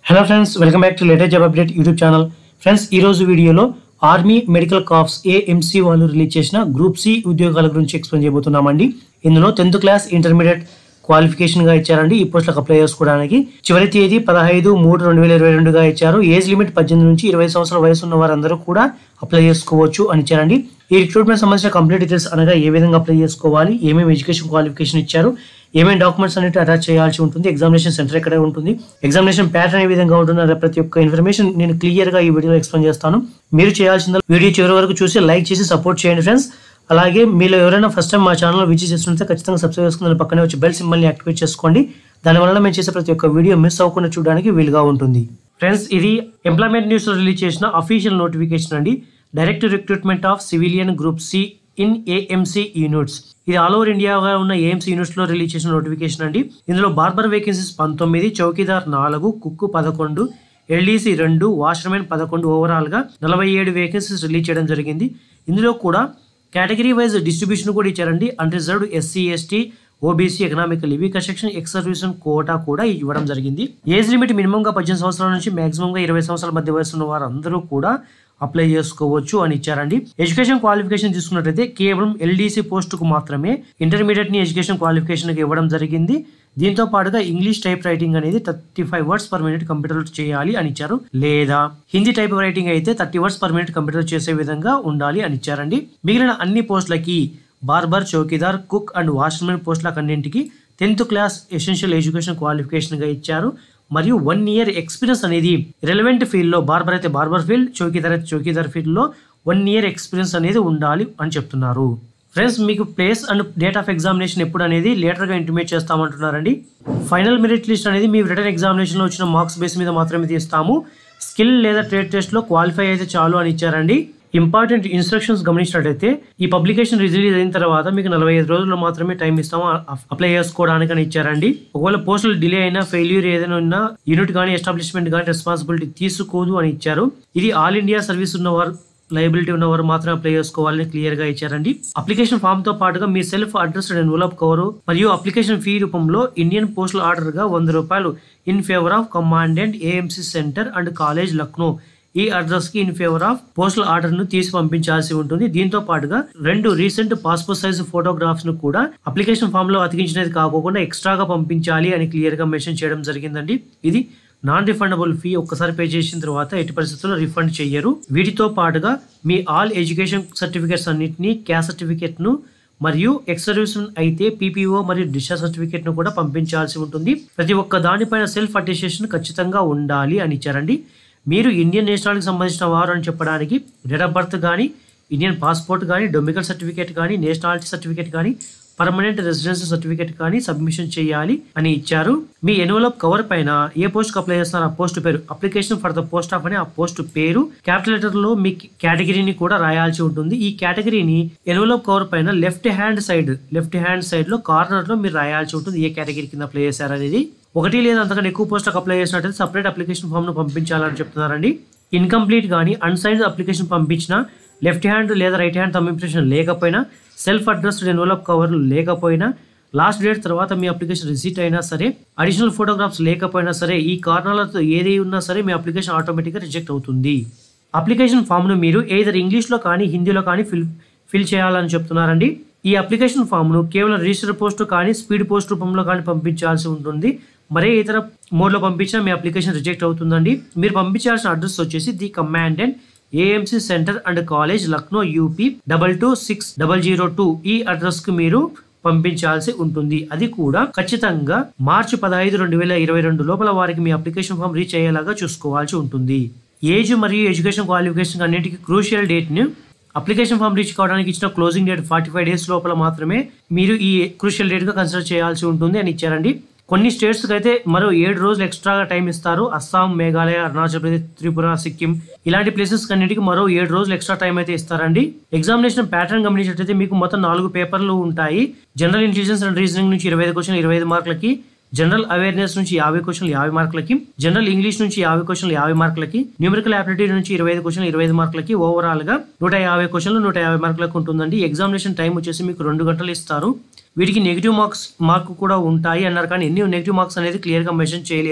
hello friends welcome back to latest job update YouTube channel friends ఈ రోజు వీడియోలో army medical corps AMC వాళ్ళు release చేసిన group C ఉద్యోగాల గురించి ఎక్స్ప్లెయిన్ చేయబోతున్నామండి ఇందులో టెన్త్ క్లాస్ ఇంటర్మీడియట్ క్వాలిఫికేషన్ గా ఇచ్చారండి ఈ పోస్టులకు అప్లై చేసుకోవడానికి చివరి తేదీ పదహైదు మూడు రెండు వేల ఇరవై రెండుగా ఇచ్చారు ఏజ్ లిమిట్ పద్దెనిమిది నుంచి ఇరవై సంవత్సరాల వయసు ఉన్న వారందరూ కూడా అప్లై చేసుకోవచ్చు అని ఇచ్చారండి ఈ రిక్రూట్మెంట్ సంబంధించిన కంప్లీట్ డీటెయిల్స్ అనగా ఏ విధంగా అప్లై చేసుకోవాలి ఏమేమి ఎడ్యుకేషన్ క్వాలిఫికేషన్ ఇచ్చారు ఏమేమి డాక్యుమెంట్స్ అనేవి అటాచ్ చేయాల్సి ఉంటుంది ఎగ్జామినేషన్ సెంటర్ ఎక్కడ ఉంటుంది ఎగ్జామినేషన్ ప్యాటర్న్ ఏ విధంగా ఉంటుంది అనే ప్రతి ఒక్క ఇన్ఫర్మేషన్ నేను క్లియర్ గా ఈ వీడియోలో ఎక్స్ప్లెయిన్ చేస్తాను మీరు చేయాల్సింది వీడియో చివరి వరకు చూసి లైక్ చేసి సపోర్ట్ చేయండి ఫ్రెండ్స్ అలాగే మీలో ఎవరైనా ఫస్ట్ టైం మా ఛానల్ విజిట్ చేస్తుంటే ఖచ్చితంగా సబ్స్క్రైబ్ చేసుకుని దాని పక్కనే వచ్చి బెల్ సింబల్ని యాక్టివేట్ చేసుకోండి దానివల్ల మేము చేసే ప్రతి ఒక్క వీడియో మిస్ అవ్వకుండా చూడడానికి వీలుగా ఉంటుంది ఫ్రెండ్స్ ఇది ఎంప్లాయ్మెంట్ న్యూస్ రిలీజ్ చేసిన అఫీషియల్ నోటిఫికేషన్ అండి direct recruitment of civilian group C in AMC units ఇది ఆల్ ఓవర్ ఇండియాగా ఉన్న ఏఎంసీ యూనిట్స్ లో రిలీజ్ చేసిన నోటిఫికేషన్ అండి ఇందులో బార్బర్ వేకెన్సీస్ పంతొమ్మిది చౌకీదార్ నాలుగు కుక్కు పదకొండు ఎల్డీసీ రెండు వాషర్మెన్ పదకొండు ఓవరాల్ గా నలభై ఏడు వేకెన్సీస్ రిలీజ్ చేయడం జరిగింది ఇందులో కూడా కేటగిరీ వైజ్ డిస్ట్రిబ్యూషన్ కూడా ఇచ్చారండి unreserved SC ST OBC economical ఇవి సెక్షన్ ఎక్స్ సర్వీసన్ కోటా కూడా ఇవ్వడం జరిగింది ఏజ్ లిమిట్ మినిమం గా పద్దెనిమిది సంవత్సరాల నుంచి మాక్సిమం గా ఇరవై సంవత్సరాల మధ్య వయసు ఉన్న వారందరూ కూడా అప్లై చేసుకోవచ్చు అని ఇచ్చారండి ఎడ్యుకేషన్ క్వాలిఫికేషన్ తీసుకున్నట్టయితే కేవలం ఎల్డీసీ పోస్టుకు మాత్రమే ఇంటర్మీడియట్ ని ఎడ్యుకేషన్ క్వాలిఫికేషన్ ఇవ్వడం జరిగింది దీంతో పాటుగా ఇంగ్లీష్ టైప్ రైటింగ్ అనేది thirty five words per minute computer చేయాలి అని ఇచ్చారు లేదా హిందీ టైప్ రైటింగ్ అయితే thirty words per minute computer చేసే విధంగా ఉండాలి అని ఇచ్చారండి మిగిలిన అన్ని పోస్టులకి బార్బర్ చౌకీదార్ కుక్ అండ్ వాష్మెన్ పోస్టులకు అన్నింటికి tenth class essential education qualification గా ఇచ్చారు మరియు వన్ ఇయర్ ఎక్స్పీరియన్స్ అనేది రెలవెంట్ ఫీల్డ్ లో బార్బర్ అయితే బార్బర్ ఫీల్డ్ చౌకీదార్ అయితే చౌకీదార్ ఫీల్డ్ లో వన్ ఇయర్ ఎక్స్పీరియన్స్ అనేది ఉండాలి అని చెప్తున్నారు ఫ్రెండ్స్ మీకు place and date of examination ఎప్పుడు అనేది లేటర్ గా ఇంటిమేట్ చేస్తామంటున్నారండి ఫైనల్ మెరిట్ లిస్ట్ అనేది మీ రిటర్న్ ఎగ్జామినేషన్ లో వచ్చిన మార్క్స్ బేస్ మీద మాత్రమే తీస్తాము స్కిల్ లేదా ట్రేడ్ టెస్ట్ లో క్వాలిఫై అయితే చాలు అని ఇచ్చారండి ఇంపార్టెంట్ ఇన్స్ట్రక్షన్స్ గమనించినట్టయితే ఈ పబ్లికేషన్ రిలీజ్ అయిన తర్వాత మీకు నలభై ఐదు రోజుల్లో మాత్రమే టైం ఇస్తాము అప్లై చేసుకోవడానికి అని ఇచ్చారండి ఒకవేళ పోస్టులు డిలే అయినా ఫెయిల్యూర్ ఏదైనా ఉన్నా యూనిట్ కానీ ఎస్టాబ్లిష్మెంట్ కానీ రెస్పాన్సిబిలిటీ తీసుకోదు అని ఇచ్చారు ఇది ఆల్ ఇండియా సర్వీస్ ఉన్నవారు లైబిలిటీ ఉన్నవారు మాత్రమే అప్లై చేసుకోవాలని క్లియర్ గా ఇచ్చారండి అప్లికేషన్ ఫామ్ తో పాటుగా మీ సెల్ఫ్ అడ్రస్డ్ ఎన్వలప్ కవర్ మరియు అప్లికేషన్ ఫీ రూపంలో ఇండియన్ పోస్టల్ ఆర్డర్ గా వంద రూపాయలు in favour of commandant AMC centre and college Lucknow ఈ అడ్రస్ కి in favour of postal order ను తీసి పంపించాల్సి ఉంటుంది దీంతో పాటుగా రెండు రీసెంట్ పాస్పోర్ట్ సైజ్ ఫోటోగ్రాఫ్స్ ను కూడా అప్లికేషన్ ఫామ్ లో అతికించినది కాకుండా ఎక్స్ట్రాగా పంపించాలి అని క్లియర్ గా మెన్షన్ చేయడం జరిగిందండి ఇది నాన్ రిఫండబుల్ ఫీ ఒక్కసారి పే చేసిన తర్వాత ఎట్టి పరిస్థితుల్లో రిఫండ్ చెయ్యరు వీటితో పాటుగా మీ ఆల్ ఎడ్యుకేషన్ సర్టిఫికేట్స్ అన్నింటినీ క్యాస్ట్ సర్టిఫికేట్ ను మరియు ఎక్స్ సర్వీస్ అయితే పీపీఓ మరియు డిశ్చార్జ్ సర్టిఫికేట్ ను కూడా పంపించాల్సి ఉంటుంది ప్రతి ఒక్క దానిపైన సెల్ఫ్ అటెస్టేషన్ ఖచ్చితంగా ఉండాలి అని ఇచ్చారండి మీరు ఇండియన్ నేషనాలిటీకి సంబంధించిన వారు అని చెప్పడానికి డేట్ ఆఫ్ బర్త్ కానీ ఇండియన్ పాస్పోర్ట్ కానీ డొమికల్ సర్టిఫికేట్ కానీ నేషనాలిటీ సర్టిఫికేట్ కానీ పర్మనెంట్ రెసిడెన్సీ సర్టిఫికేట్ కానీ సబ్మిషన్ చేయాలి అని ఇచ్చారు మీ ఎన్వలప్ కవర్ పైన ఏ పోస్ట్ అప్లై చేస్తున్నారు ఆ పోస్ట్ పేరు application for the post of అని ఆ పోస్ట్ పేరు క్యాపిటల్ లెటర్ లో మీ కేటగిరీని కూడా రాయాల్సి ఉంటుంది ఈ కేటగిరీని ఎన్వలప్ కవర్ పైన left hand side left hand side లో కార్నర్ లో మీరు రాయాల్సి ఉంటుంది ఏ కేటగిరీ కింద అప్లై చేశారు అనేది ఒకటి లేదా అంతకన్నా ఎక్కువ పోస్టులకు అప్లై చేసినట్లయితే సపరేట్ అప్లికేషన్ ఫామ్ ను పంపించాలని చెప్తున్నారండి ఇన్కంప్లీట్ కానీ అన్సైన్డ్ అప్లికేషన్ పంపించిన లెఫ్ట్ హ్యాండ్ లేదా రైట్ హ్యాండ్ థంబ్ ఇంప్రెషన్ లేకపోయినా సెల్ఫ్ అడ్రస్డ్ ఎన్వలప్ కవర్ లేకపోయినా లాస్ట్ డేట్ తర్వాత మీ అప్లికేషన్ రిసీట్ అయినా సరే అడిషనల్ ఫోటోగ్రాఫ్స్ లేకపోయినా సరే ఈ కారణాలతో ఏది ఉన్నా సరే మీ అప్లికేషన్ ఆటోమేటిక్గా రిజెక్ట్ అవుతుంది అప్లికేషన్ ఫామ్ను మీరు ఏదర్ ఇంగ్లీష్లో కానీ హిందీలో కానీ ఫిల్ ఫిల్ చేయాలని చెప్తున్నారండి ఈ అప్లికేషన్ ఫామ్ను కేవలం రిజిస్టర్ పోస్ట్ కానీ స్పీడ్ పోస్ట్ రూపంలో కానీ పంపించాల్సి ఉంటుంది మరే ఇతర మోడ్లో పంపించినా మీ అప్లికేషన్ రిజెక్ట్ అవుతుందండి మీరు పంపించాల్సిన అడ్రస్ వచ్చేసి the commandant AMC centre and college Lucknow UP double two six double zero two ఈ అడ్రస్ కు మీరు పంపించాల్సి ఉంటుంది అది కూడా ఖచ్చితంగా మార్చి పదహైదు రెండు వేల ఇరవై రెండు లోపల వారికి మీ అప్లికేషన్ ఫామ్ రీచ్ అయ్యేలాగా చూసుకోవాల్సి ఉంటుంది ఏజ్ మరియు ఎడ్యుకేషన్ క్వాలిఫికేషన్ అన్నిటికీ క్రూషియల్ డేట్ ను అప్లికేషన్ ఫామ్ రీచ్ కావడానికి ఇచ్చిన closing date forty five days లోపల మాత్రమే మీరు ఈ క్రూషియల్ డేట్ గా కన్సిడర్ చేయాల్సి ఉంటుంది అని ఇచ్చారండి కొన్ని స్టేట్స్ కి అయితే మరో ఏడు రోజులు ఎక్స్ట్రాగా టైం ఇస్తారు అస్సాం మేఘాలయ అరుణాచల్ ప్రదేశ్ త్రిపుర సిక్కిం ఇలాంటి ప్లేసెస్ అన్నిటికీ మరో ఏడు రోజులు ఎక్స్ట్రా టైం అయితే ఇస్తారండి ఎగ్జామినేషన్ ప్యాటర్న్ గమనించినట్లయితే మీకు మొత్తం నాలుగు పేపర్లు ఉంటాయి జనరల్ ఇంటెలిజెన్స్ అండ్ రీజనింగ్ నుంచి ఇరవై ఐదు క్వశ్చన్ ఇరవై ఐదు మార్కులకి జనరల్ అవేర్నెస్ నుంచి యాభై క్వశ్చన్లు యాభై మార్కులకి జనరల్ ఇంగ్లీష్ నుంచి యాభై క్వశ్చన్లు యాభై మార్కులకి న్యూమరికల్ ఆప్టిట్యూడ్ నుంచి ఇరవై ఐదు క్వశ్చన్లు ఇరవై ఐదు మార్కులకి ఓవరాల్ గా నూట యాభై క్వశ్చన్లు నూట యాభై మార్కులకు ఉంటుందండి ఎగ్జామినేషన్ టైం వచ్చేసి మీకు రెండు గంటలు ఇస్తారు వీటికి నెగిటివ్ మార్క్స్ మార్క్ కూడా ఉంటాయి అన్నారు కానీ ఎన్ని నెగిటివ్ మార్క్స్ అనేది క్లియర్ గా మెన్షన్ చేయలేదు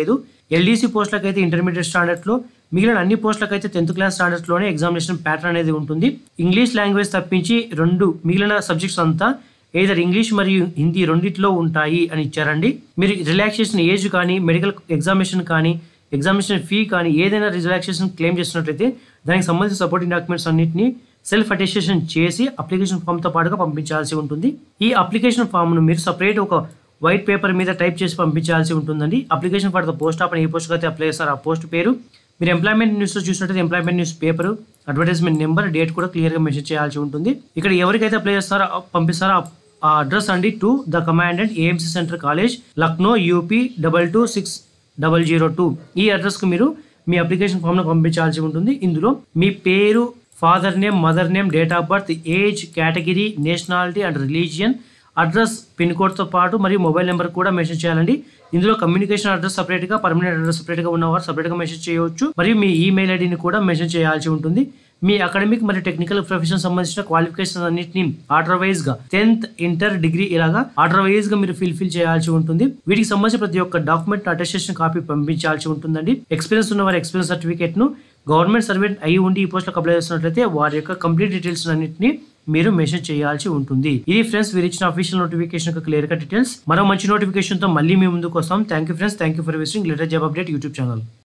ఎల్డీసీ పోస్టులకు అయితే ఇంటర్మీడియట్ స్టాండర్డ్లో మిగిలిన అన్ని పోస్టులకు అయితే టెన్త్ క్లాస్ స్టాండర్డ్లోనే ఎగ్జామినేషన్ ప్యాటర్న్ అనేది ఉంటుంది ఇంగ్లీష్ లాంగ్వేజ్ తప్పించి రెండు మిగిలిన సబ్జెక్ట్స్ అంతా ఏదర్ ఇంగ్లీష్ మరియు హిందీ రెండిట్లో ఉంటాయి అని ఇచ్చారండి మీరు రిలాక్సేషన్ ఏజ్ కానీ మెడికల్ ఎగ్జామినేషన్ కానీ ఎగ్జామినేషన్ ఫీ కానీ ఏదైనా రిలాక్సేషన్ క్లెయిమ్ చేస్తున్నట్లయితే దానికి సంబంధించిన సపోర్టింగ్ డాక్యుమెంట్స్ అన్నింటినీ సెల్ఫ్ అటెస్టేషన్ చేసి అప్లికేషన్ ఫామ్తో పాటుగా పంపించాల్సి ఉంటుంది ఈ అప్లికేషన్ ఫామ్ను మీరు సపరేట్ ఒక వైట్ పేపర్ మీద టైప్ చేసి పంపించాల్సి ఉంటుందండి application for the post of a post అయితే అప్లై చేస్తారు ఆ పోస్ట్ పేరు మీరు ఎంప్లాయ్మెంట్ న్యూస్లో చూసినట్టయితే employment news paper advertisement number date కూడా క్లియర్గా మెన్షన్ చేయాల్సి ఉంటుంది ఇక్కడ ఎవరికైతే అప్లై చేస్తారో ఆ- పంపిస్తారో ఆ- ఆ అడ్రస్ అండి to the commandant AMC centre college Lucknow UP double two six double zero two ఈ అడ్రస్కు మీరు మీ అప్లికేషన్ ఫామ్ను పంపించాల్సి ఉంటుంది ఇందులో మీ పేరు father name mother name date of birth age category nationality and religion address pin కోడ్తో పాటు మరియు మొబైల్ నెంబర్ కూడా మెన్షన్ చేయాలండి ఇందులో కమ్యూనికేషన్ అడ్రస్ సపరేట్గా పర్మనెంట్ అడ్రస్ సపరేట్గా ఉన్నవారు సపరేట్గా మెన్షన్ చేయవచ్చు మరియు మీ ఈమెయిల్ ఐడిని కూడా మెన్షన్ చేయాల్సి ఉంటుంది మీ అకాడమిక్ మరియు టెక్నికల్ ప్రొఫెషన్ సంబంధించిన క్వాలిఫికేషన్ అన్నింటినీ ఆర్డర్ వైజ్ గా టెన్త్ ఇంటర్ డిగ్రీ ఇలాగా ఆర్డర్ వైజ్ గా మీరు ఫిల్ ఫిల్ చేయాల్సి ఉంటుంది వీటికి సంబంధించిన ప్రతి ఒక్క డాక్యుమెంట్ అటెస్టేషన్ కాపీ పంపించాల్సి ఉంటుందండి ఎక్స్పీరియన్స్ ఉన్న వారి ఎక్స్పీరియన్స్ సర్టిఫికేట్ ను గవర్నమెంట్ సర్వెంట్ అయి ఉండి ఈ పోస్టులకు అప్లై చేస్తున్నట్లయితే వారి యొక్క కంప్లీట్ డీటెయిల్స్ అన్నింటినీ మీరు మెన్షన్ చేయాల్సి ఉంటుంది ఇది ఫ్రెండ్స్ మీరు ఇచ్చిన అఫీషియల్ నోటిఫికేషన్ యొక్క క్లియర్ గా డీటెయిల్స్ మరో మంచి నోటిఫికేషన్ తో మళ్ళీ మీ ముందుకు వస్తాం thank you friends thank you for visiting letter job update YouTube channel